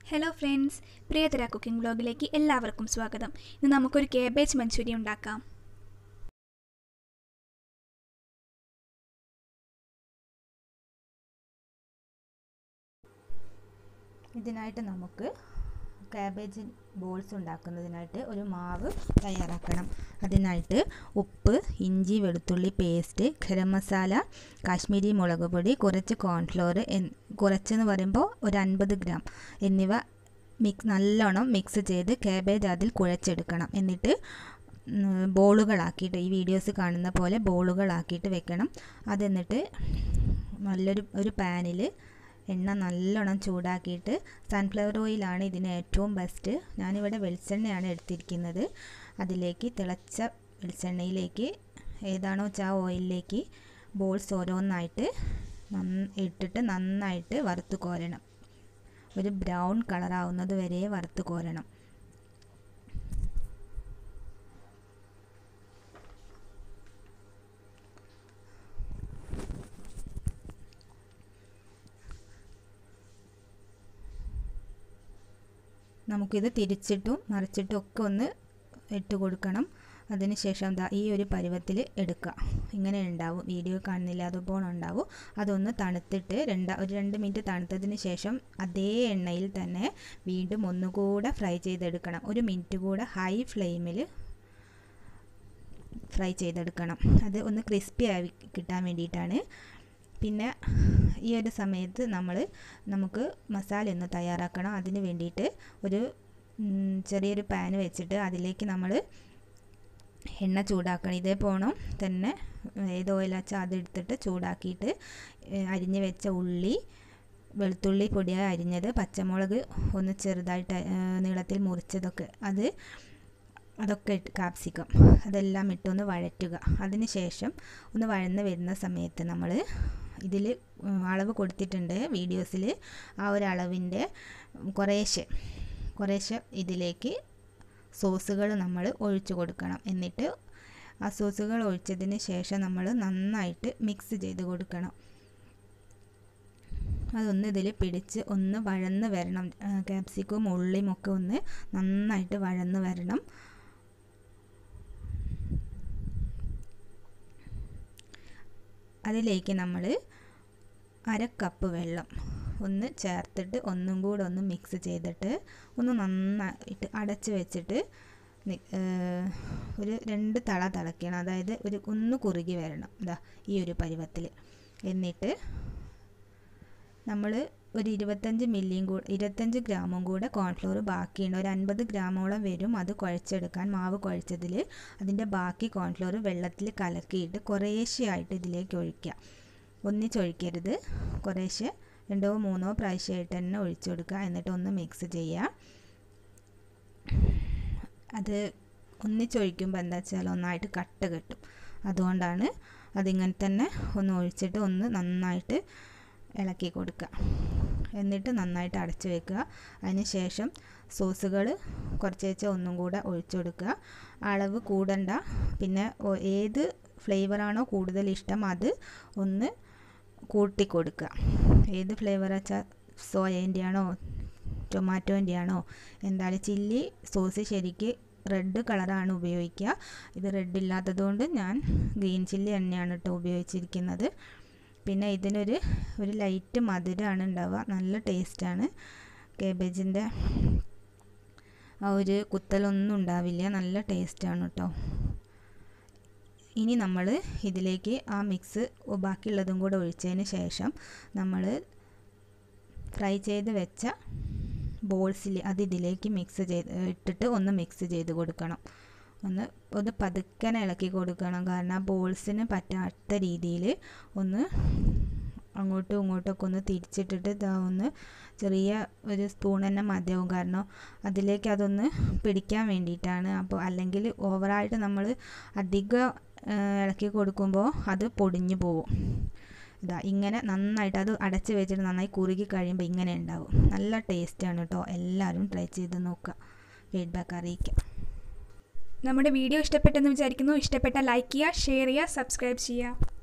hello friends പ്രിയതര cooking ബ്ലോഗിലേക്ക് എല്ലാവർക്കും സ്വാഗതം ഇന്ന് നമുക്കൊരു കേബേജ് മഞ്ചൂരി ഉണ്ടാക്കാം ഇതിനായിട്ട് നമുക്ക് കാബേജ് ബോൾസ് ഉണ്ടാക്കുന്നതിനായിട്ട് ഒരു മാവ് തയ്യാറാക്കണം അതിനായിട്ട് ഉപ്പ് ഇഞ്ചി വെളുത്തുള്ളി പേസ്റ്റ് ഗരം മസാല കാശ്മീരി മുളക് പൊടി കുറച്ച് കോൺഫ്ലോർ കുറച്ചെന്ന് പറയുമ്പോൾ ഒരു അൻപത് ഗ്രാം എന്നിവ മിക്സ് നല്ലോണം മിക്സ് ചെയ്ത് കാബേജ് അതിൽ കുഴച്ചെടുക്കണം എന്നിട്ട് ബോളുകളാക്കിയിട്ട് ഈ വീഡിയോസ് കാണുന്ന പോലെ ബോളുകളാക്കിയിട്ട് വെക്കണം അതെന്നിട്ട് നല്ലൊരു ഒരു പാനിൽ എണ്ണ നല്ലോണം ചൂടാക്കിയിട്ട് സൺഫ്ലവർ ഓയിലാണ് ഇതിന് ഏറ്റവും ബെസ്റ്റ് ഞാനിവിടെ വെളിച്ചെണ്ണയാണ് എടുത്തിരിക്കുന്നത് അതിലേക്ക് തിളച്ച വെളിച്ചെണ്ണയിലേക്ക് ഏതാണോ ചാ ഓയിലിലേക്ക് ബോൾസ് ഓരോന്നായിട്ട് ഇട്ടിട്ട് നന്നായിട്ട് വറുത്ത് കോരണം ഒരു ബ്രൗൺ കളറാവുന്നത് വരെ വറുത്ത് കോരണം നമുക്കിത് തിരിച്ചിട്ടും മറിച്ചിട്ടും ഒക്കെ ഒന്ന് ഇട്ട് കൊടുക്കണം അതിനുശേഷം ദാ ഈ ഒരു പരുവത്തിൽ എടുക്കുക ഇങ്ങനെ ഉണ്ടാവും വീഡിയോ കാണുന്നില്ല അതുപോലെ ഉണ്ടാവും അതൊന്ന് തണുത്തിട്ട് രണ്ട് ഒരു രണ്ട് മിനിറ്റ് തണുത്തതിന് ശേഷം അതേ എണ്ണയിൽ തന്നെ വീണ്ടും ഒന്നുകൂടെ ഫ്രൈ ചെയ്തെടുക്കണം ഒരു മിനിറ്റ് കൂടെ ഹൈ ഫ്ലെയിമിൽ ഫ്രൈ ചെയ്തെടുക്കണം അത് ഒന്ന് ക്രിസ്പി ആയി കിട്ടാൻ വേണ്ടിയിട്ടാണ് പിന്നെ ഈ ഒരു സമയത്ത് നമ്മൾ നമുക്ക് മസാല ഒന്ന് തയ്യാറാക്കണം അതിന് വേണ്ടിയിട്ട് ഒരു ചെറിയൊരു പാൻ വെച്ചിട്ട് അതിലേക്ക് നമ്മൾ എണ്ണ ചൂടാക്കണം ഇതേ പോണം തന്നെ ഏത് ഓയിലാച്ചാൽ അതെടുത്തിട്ട് ചൂടാക്കിയിട്ട് അരിഞ്ഞ് വെച്ച ഉള്ളി വെളുത്തുള്ളി പൊടിയായി അരിഞ്ഞത് പച്ചമുളക് ഒന്ന് ചെറുതായിട്ട് നീളത്തിൽ മുറിച്ചതൊക്കെ അത് അതൊക്കെ ഇട്ട് കാപ്സിക്കം അതെല്ലാം ഇട്ടൊന്ന് വഴറ്റുക അതിന് ശേഷം ഒന്ന് വഴന്ന് വരുന്ന സമയത്ത് നമ്മൾ ഇതിൽ അളവ് കൊടുത്തിട്ടുണ്ട് വീഡിയോസിൽ ആ ഒരു അളവിൻ്റെ കുറേശ്ശെ കുറേശ്ശെ ഇതിലേക്ക് സോസുകൾ നമ്മൾ ഒഴിച്ചു കൊടുക്കണം എന്നിട്ട് ആ സോസുകൾ ഒഴിച്ചതിന് ശേഷം നമ്മൾ നന്നായിട്ട് മിക്സ് ചെയ്ത് കൊടുക്കണം അതൊന്ന് ഇതിൽ പിടിച്ച് ഒന്ന് വഴന്ന് വരണം ക്യാപ്സിക്കവും ഉള്ളിയും ഒക്കെ ഒന്ന് നന്നായിട്ട് വഴന്ന് വരണം അതിലേക്ക് നമ്മൾ അര കപ്പ് വെള്ളം ഒന്ന് ചേർത്തിട്ട് ഒന്നും കൂടെ ഒന്ന് മിക്സ് ചെയ്തിട്ട് ഒന്ന് നന്നായിട്ട് അടച്ച് വെച്ചിട്ട് ഒരു രണ്ട് തള തിളയ്ക്കണം അതായത് ഒരു ഒന്ന് കുറുകി വരണം ഇതാ ഈ ഒരു പരുവത്തിൽ എന്നിട്ട് നമ്മൾ ഒരു ഇരുപത്തഞ്ച് മില്ലിയും കൂടെ ഇരുപത്തഞ്ച് ഗ്രാമും കൂടെ കോൺഫ്ലോർ ബാക്കിയുണ്ട് ഒരു അൻപത് ഗ്രാമോളം വരും അത് കുഴച്ചെടുക്കാൻ മാവ് കുഴച്ചതിൽ അതിൻ്റെ ബാക്കി കോൺഫ്ലോർ വെള്ളത്തിൽ കലക്കിയിട്ട് കുറേശ്ശെയായിട്ട് ഇതിലേക്ക് ഒഴിക്കുക ഒന്നിച്ചൊഴിക്കരുത് കുറേശ്ശെ രണ്ടോ മൂന്നോ പ്രാവശ്യമായിട്ട് തന്നെ ഒഴിച്ചു കൊടുക്കുക എന്നിട്ട് ഒന്ന് മിക്സ് ചെയ്യുക അത് ഒന്നിച്ചൊഴിക്കുമ്പോൾ എന്താ വെച്ചാൽ ഒന്നായിട്ട് കട്ട കെട്ടും അതുകൊണ്ടാണ് അതിങ്ങനെ തന്നെ ഒന്ന് ഒഴിച്ചിട്ട് ഒന്ന് നന്നായിട്ട് ഇളക്കി കൊടുക്കുക എന്നിട്ട് നന്നായിട്ട് അടച്ചു വെക്കുക അതിന് ശേഷം സോസുകൾ കുറച്ചേച്ച് ഒന്നും കൂടെ ഒഴിച്ചു കൊടുക്കുക അളവ് കൂടണ്ട പിന്നെ ഏത് ഫ്ലേവറാണോ കൂടുതൽ ഇഷ്ടം അത് ഒന്ന് കൂട്ടി കൊടുക്കുക ഏത് ഫ്ലേവർ വെച്ചാൽ സോയേൻ്റെ ആണോ ടൊമാറ്റോൻ്റെ ആണോ എന്തായാലും ചില്ലി സോസ് ശരിക്ക് റെഡ് കളറാണ് ഉപയോഗിക്കുക ഇത് റെഡ് ഇല്ലാത്തതുകൊണ്ട് ഞാൻ ഗ്രീൻ ചില്ലി തന്നെയാണ് കേട്ടോ ഉപയോഗിച്ചിരിക്കുന്നത് പിന്നെ ഇതിനൊരു ഒരു ലൈറ്റ് മധുരമാണ് ഉണ്ടാവുക നല്ല ടേസ്റ്റാണ് കേബേജിൻ്റെ ആ ഒരു കുത്തലൊന്നും ഉണ്ടാവില്ല നല്ല ടേസ്റ്റാണ് കേട്ടോ ഇനി നമ്മൾ ഇതിലേക്ക് ആ മിക്സ് ബാക്കിയുള്ളതും കൂടെ ഒഴിച്ചതിന് ശേഷം നമ്മൾ ഫ്രൈ ചെയ്ത് വെച്ച ബോൾസിൽ അത് ഇതിലേക്ക് മിക്സ് ചെയ്ത് ഇട്ടിട്ട് ഒന്ന് മിക്സ് ചെയ്ത് കൊടുക്കണം ഒന്ന് ഒന്ന് പതുക്കനെ ഇളക്കി കൊടുക്കണം കാരണം ആ ബോൾസിന് പറ്റാത്ത രീതിയിൽ ഒന്ന് അങ്ങോട്ടും ഇങ്ങോട്ടൊക്കെ ഒന്ന് തിരിച്ചിട്ടിട്ട് ഇതാ ഒന്ന് ചെറിയ ഒരു സ്പൂൺ തന്നെ മതിയാവും കാരണം അതിലേക്ക് അതൊന്ന് പിടിക്കാൻ വേണ്ടിയിട്ടാണ് അപ്പോൾ അല്ലെങ്കിൽ ഓവറായിട്ട് നമ്മൾ അധികം ഇളക്കി കൊടുക്കുമ്പോൾ അത് പൊടിഞ്ഞു പോവും ഇതാ ഇങ്ങനെ നന്നായിട്ട് അത് അടച്ച് വെച്ചിട്ട് നന്നായി കുറുകി കഴിയുമ്പോൾ ഇങ്ങനെ ഉണ്ടാവും നല്ല ടേസ്റ്റാണ് കേട്ടോ എല്ലാവരും ട്രൈ ചെയ്ത് നോക്കുക ഫീഡ്ബാക്ക് അറിയിക്കുക നമ്മുടെ വീഡിയോ ഇഷ്ടപ്പെട്ടെന്ന് വിചാരിക്കുന്നു ഇഷ്ടപ്പെട്ട ലൈക്ക് ചെയ്യുക ഷെയർ ചെയ്യുക സബ്സ്ക്രൈബ് ചെയ്യുക